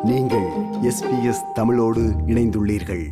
நீங்கள் எஸ்பிஎஸ் தமிழோடு இணைந்துள்ளீர்கள்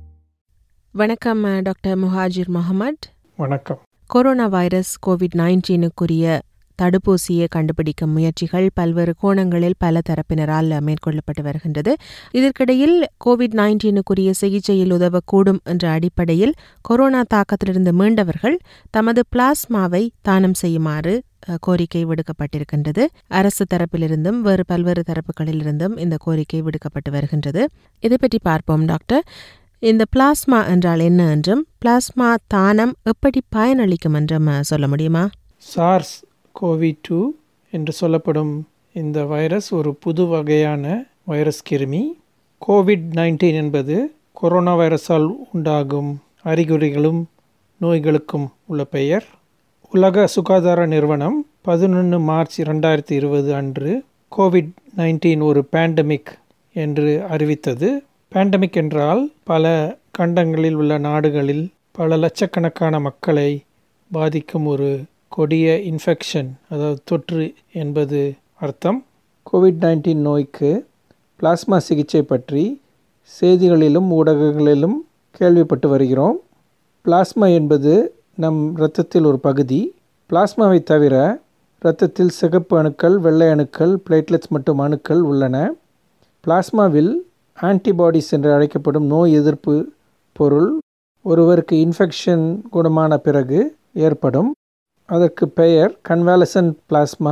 வணக்கம் அஹ், டாக்டர் முஹாஜிர் முகமட் வணக்கம் கொரோனா வைரஸ் கோவிட் நைன்டீனுக்குரிய தடுப்பூசியை கண்டுபிடிக்கும் முயற்சிகள் பல்வேறு கோணங்களில் பல தரப்பினரால் மேற்கொள்ளப்பட்டு வருகின்றது இதற்கிடையில் கோவிட் நைன்டீனுக்குரிய சிகிச்சையில் உதவக்கூடும் என்ற அடிப்படையில் கொரோனா தாக்கத்திலிருந்து மீண்டவர்கள் தமது பிளாஸ்மாவை தானம் செய்யுமாறு அஹ், கோரிக்கை விடுக்கப்பட்டிருக்கின்றது அரசு தரப்பிலிருந்தும் வேறு பல்வேறு தரப்புகளிலிருந்தும் இந்த கோரிக்கை விடுக்கப்பட்டு வருகின்றது இதை பற்றி பார்ப்போம் டாக்டர் இந்த பிளாஸ்மா என்றால் என்ன என்றும் பிளாஸ்மா தானம் எப்படி பயனளிக்கும் என்றும் அஹ், சொல்ல முடியுமா சார்ஸ் கோவி டூ என்று சொல்லப்படும் இந்த வைரஸ் ஒரு புது வகையான வைரஸ் கிருமி கோவிட் நைன்டீன் என்பது கொரோனா வைரஸால் உண்டாகும் அறிகுறிகளும் நோய்களுக்கும் உள்ள பெயர் உலக சுகாதார நிறுவனம் பதினொன்று மார்ச் இரண்டாயிரத்தி இருபது அன்று கோவிட் நைன்டீன் ஒரு பேண்டமிக் என்று அறிவித்தது பேண்டமிக் என்றால் பல கண்டங்களில் உள்ள நாடுகளில் பல லட்சக்கணக்கான மக்களை பாதிக்கும் ஒரு கொடிய இன்ஃபெக்ஷன் அதாவது தொற்று என்பது அர்த்தம் கோவிட் நைன்டீன் நோய்க்கு பிளாஸ்மா சிகிச்சை பற்றி செய்திகளிலும் ஊடகங்களிலும் கேள்விப்பட்டு வருகிறோம் பிளாஸ்மா என்பது நம் இரத்தத்தில் ஒரு பகுதி பிளாஸ்மாவை தவிர இரத்தத்தில் சிகப்பு அணுக்கள் வெள்ளை அணுக்கள் பிளேட்லெட்ஸ் மற்றும் அணுக்கள் உள்ளன பிளாஸ்மாவில் ஆன்டிபாடிஸ் என்று அழைக்கப்படும் நோய் எதிர்ப்பு பொருள் ஒருவருக்கு இன்ஃபெக்ஷன் குணமான பிறகு ஏற்படும் அதற்கு பெயர் கன்வாலசன்ட் பிளாஸ்மா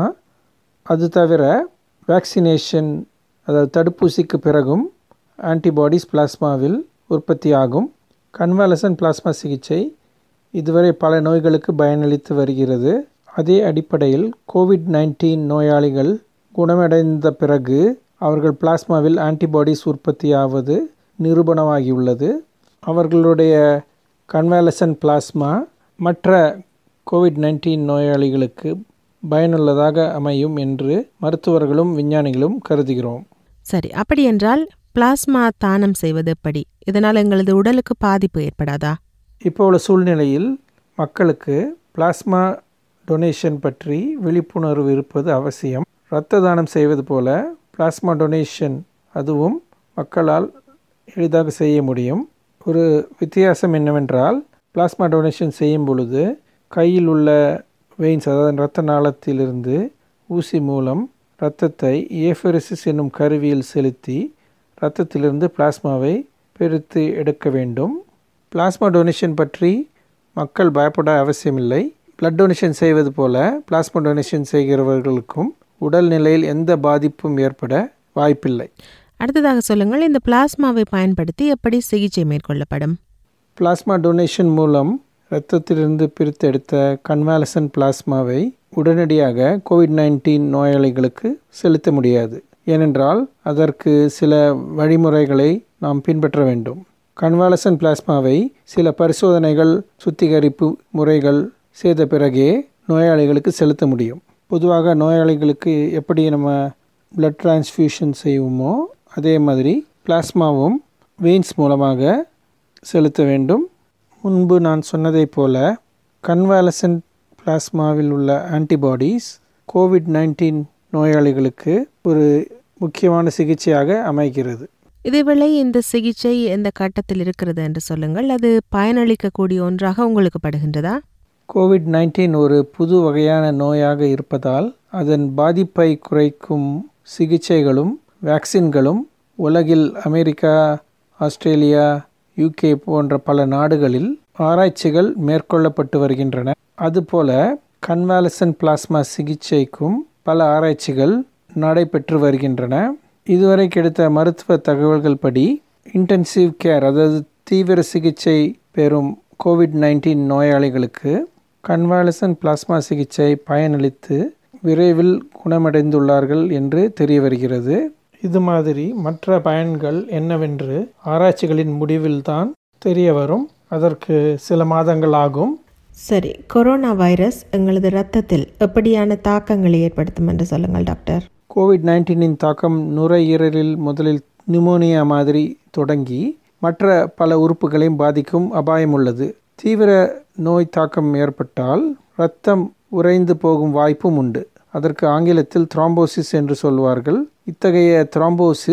அது தவிர வேக்சினேஷன் அதாவது தடுப்பூசிக்கு பிறகும் ஆன்டிபாடிஸ் பிளாஸ்மாவில் உற்பத்தியாகும் கன்வாலசன்ட் பிளாஸ்மா சிகிச்சை இதுவரை பல நோய்களுக்கு பயனளித்து வருகிறது அதே அடிப்படையில் கோவிட் நைன்டீன் நோயாளிகள் குணமடைந்த பிறகு அவர்கள் பிளாஸ்மாவில் ஆன்டிபாடிஸ் உற்பத்தியாவது நிரூபணமாகியுள்ளது அவர்களுடைய கன்வாலசன்ட் பிளாஸ்மா மற்ற கோவிட் நைன்டீன் நோயாளிகளுக்கு பயனுள்ளதாக அமையும் என்று மருத்துவர்களும் விஞ்ஞானிகளும் கருதுகிறோம் சரி அப்படி என்றால் பிளாஸ்மா தானம் செய்வது எப்படி இதனால் எங்களது உடலுக்கு பாதிப்பு ஏற்படாதா இப்போ உள்ள சூழ்நிலையில் மக்களுக்கு பிளாஸ்மா டொனேஷன் பற்றி விழிப்புணர்வு இருப்பது அவசியம் இரத்த தானம் செய்வது போல பிளாஸ்மா டொனேஷன் அதுவும் மக்களால் எளிதாக செய்ய முடியும் ஒரு வித்தியாசம் என்னவென்றால் பிளாஸ்மா டொனேஷன் செய்யும் பொழுது கையில் உள்ள வெயின்ஸ் அதாவது இரத்த நாளத்திலிருந்து ஊசி மூலம் இரத்தத்தை ஏஃபெரிசிஸ் என்னும் கருவியில் செலுத்தி இரத்தத்திலிருந்து பிளாஸ்மாவை பிரித்து எடுக்க வேண்டும் பிளாஸ்மா டொனேஷன் பற்றி மக்கள் பயப்பட அவசியமில்லை பிளட் டொனேஷன் செய்வது போல பிளாஸ்மா டொனேஷன் செய்கிறவர்களுக்கும் உடல் நிலையில் எந்த பாதிப்பும் ஏற்பட வாய்ப்பில்லை அடுத்ததாக சொல்லுங்கள் இந்த பிளாஸ்மாவை பயன்படுத்தி எப்படி சிகிச்சை மேற்கொள்ளப்படும் பிளாஸ்மா டொனேஷன் மூலம் இரத்தத்திலிருந்து பிரித்தெடுத்த கன்வாலசன் பிளாஸ்மாவை உடனடியாக கோவிட் நைன்டீன் நோயாளிகளுக்கு செலுத்த முடியாது ஏனென்றால் அதற்கு சில வழிமுறைகளை நாம் பின்பற்ற வேண்டும் கன்வாலசன் பிளாஸ்மாவை சில பரிசோதனைகள் சுத்திகரிப்பு முறைகள் செய்த பிறகே நோயாளிகளுக்கு செலுத்த முடியும் பொதுவாக நோயாளிகளுக்கு எப்படி நம்ம பிளட் டிரான்ஸ்ஃபியூஷன் செய்வோமோ அதே மாதிரி பிளாஸ்மாவும் வெயின்ஸ் மூலமாக செலுத்த வேண்டும் முன்பு நான் சொன்னதைப் போல கன்வாலசன்ட் பிளாஸ்மாவில் உள்ள ஆன்டிபாடிஸ் கோவிட் நைன்டீன் நோயாளிகளுக்கு ஒரு முக்கியமான சிகிச்சையாக அமைகிறது இதேவேளை இந்த சிகிச்சை எந்த கட்டத்தில் இருக்கிறது என்று சொல்லுங்கள் அது பயனளிக்கக்கூடிய ஒன்றாக உங்களுக்கு படுகின்றதா கோவிட் நைன்டீன் ஒரு புது வகையான நோயாக இருப்பதால் அதன் பாதிப்பை குறைக்கும் சிகிச்சைகளும் வேக்சின்களும் உலகில் அமெரிக்கா ஆஸ்திரேலியா யூகே போன்ற பல நாடுகளில் ஆராய்ச்சிகள் மேற்கொள்ளப்பட்டு வருகின்றன அதுபோல கன்வாலசன் பிளாஸ்மா சிகிச்சைக்கும் பல ஆராய்ச்சிகள் நடைபெற்று வருகின்றன இதுவரை கிடைத்த மருத்துவ தகவல்கள் படி இன்டென்சிவ் கேர் அதாவது தீவிர சிகிச்சை பெறும் கோவிட் நைன்டீன் நோயாளிகளுக்கு கன்வாலசன் பிளாஸ்மா சிகிச்சை பயனளித்து விரைவில் குணமடைந்துள்ளார்கள் என்று தெரிய வருகிறது இது மாதிரி மற்ற பயன்கள் என்னவென்று ஆராய்ச்சிகளின் முடிவில்தான் தெரிய வரும் அதற்கு சில மாதங்கள் ஆகும் சரி கொரோனா வைரஸ் எங்களது இரத்தத்தில் எப்படியான தாக்கங்களை ஏற்படுத்தும் என்று சொல்லுங்கள் டாக்டர் கோவிட் நைன்டீனின் தாக்கம் நுரையீரலில் முதலில் நிமோனியா மாதிரி தொடங்கி மற்ற பல உறுப்புகளையும் பாதிக்கும் அபாயம் உள்ளது தீவிர நோய் தாக்கம் ஏற்பட்டால் இரத்தம் உறைந்து போகும் வாய்ப்பும் உண்டு அதற்கு ஆங்கிலத்தில் த்ராம்போசிஸ் என்று சொல்வார்கள் இத்தகைய த்ராம்போசிஸ்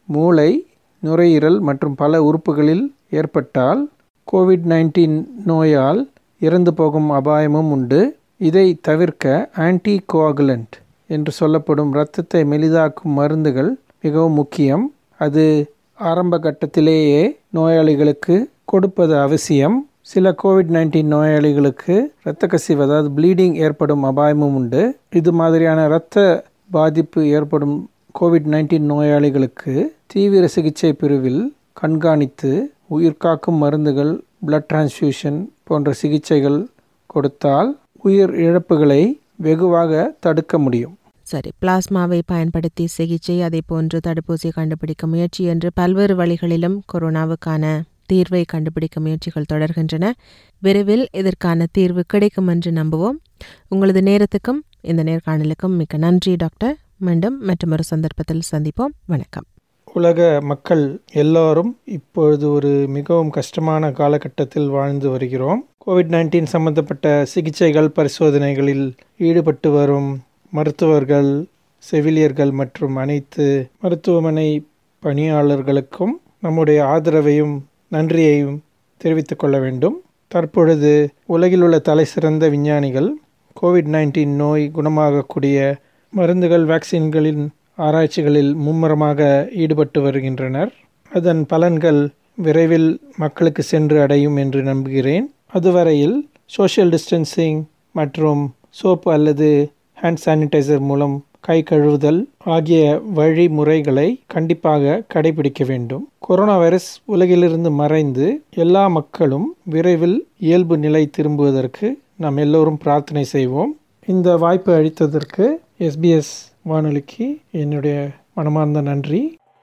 மூளை நுரையீரல் மற்றும் பல உறுப்புகளில் ஏற்பட்டால் கோவிட் நைன்டீன் நோயால் இறந்து போகும் அபாயமும் உண்டு இதை தவிர்க்க ஆன்டி கோகுலண்ட் என்று சொல்லப்படும் இரத்தத்தை மெலிதாக்கும் மருந்துகள் மிகவும் முக்கியம் அது ஆரம்ப கட்டத்திலேயே நோயாளிகளுக்கு கொடுப்பது அவசியம் சில கோவிட் நைன்டீன் நோயாளிகளுக்கு இரத்த கசிவு அதாவது ப்ளீடிங் ஏற்படும் அபாயமும் உண்டு இது மாதிரியான இரத்த பாதிப்பு ஏற்படும் கோவிட் நைன்டீன் நோயாளிகளுக்கு தீவிர சிகிச்சை பிரிவில் கண்காணித்து உயிர்காக்கும் மருந்துகள் பிளட் டிரான்ஸ்ஃபியூஷன் போன்ற சிகிச்சைகள் கொடுத்தால் உயிர் இழப்புகளை வெகுவாக தடுக்க முடியும் சரி பிளாஸ்மாவை பயன்படுத்தி சிகிச்சை அதே போன்று தடுப்பூசி கண்டுபிடிக்க முயற்சி என்று பல்வேறு வழிகளிலும் கொரோனாவுக்கான தீர்வை கண்டுபிடிக்க முயற்சிகள் தொடர்கின்றன விரைவில் இதற்கான தீர்வு கிடைக்கும் என்று நம்புவோம் உங்களது நேரத்துக்கும் இந்த நேர்காணலுக்கும் மிக்க நன்றி டாக்டர் மீண்டும் மற்றொரு சந்தர்ப்பத்தில் சந்திப்போம் வணக்கம் உலக மக்கள் எல்லோரும் இப்பொழுது ஒரு மிகவும் கஷ்டமான காலகட்டத்தில் வாழ்ந்து வருகிறோம் கோவிட் நைன்டீன் சம்பந்தப்பட்ட சிகிச்சைகள் பரிசோதனைகளில் ஈடுபட்டு வரும் மருத்துவர்கள் செவிலியர்கள் மற்றும் அனைத்து மருத்துவமனை பணியாளர்களுக்கும் நம்முடைய ஆதரவையும் நன்றியையும் தெரிவித்துக் கொள்ள வேண்டும் தற்பொழுது உலகில் உள்ள தலைசிறந்த விஞ்ஞானிகள் கோவிட் நைன்டீன் நோய் குணமாகக்கூடிய மருந்துகள் வேக்சின்களின் ஆராய்ச்சிகளில் மும்முரமாக ஈடுபட்டு வருகின்றனர் அதன் பலன்கள் விரைவில் மக்களுக்கு சென்று அடையும் என்று நம்புகிறேன் அதுவரையில் சோஷியல் டிஸ்டன்சிங் மற்றும் சோப்பு அல்லது ஹேண்ட் சானிடைசர் மூலம் கை கழுவுதல் ஆகிய வழிமுறைகளை கண்டிப்பாக கடைபிடிக்க வேண்டும் கொரோனா வைரஸ் உலகிலிருந்து மறைந்து எல்லா மக்களும் விரைவில் இயல்பு நிலை திரும்புவதற்கு நாம் எல்லோரும் பிரார்த்தனை செய்வோம் இந்த வாய்ப்பு அளித்ததற்கு எஸ்பிஎஸ் வானொலிக்கு என்னுடைய மனமார்ந்த நன்றி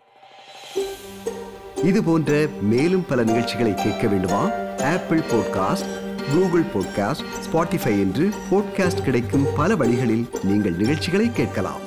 இது போன்ற மேலும் பல நிகழ்ச்சிகளை கேட்க வேண்டுமா Apple podcast Google podcast Spotify என்று பாட்காஸ்ட் கிடைக்கும் பல வழிகளில் நீங்கள் நிகழ்ச்சிகளை கேட்கலாம்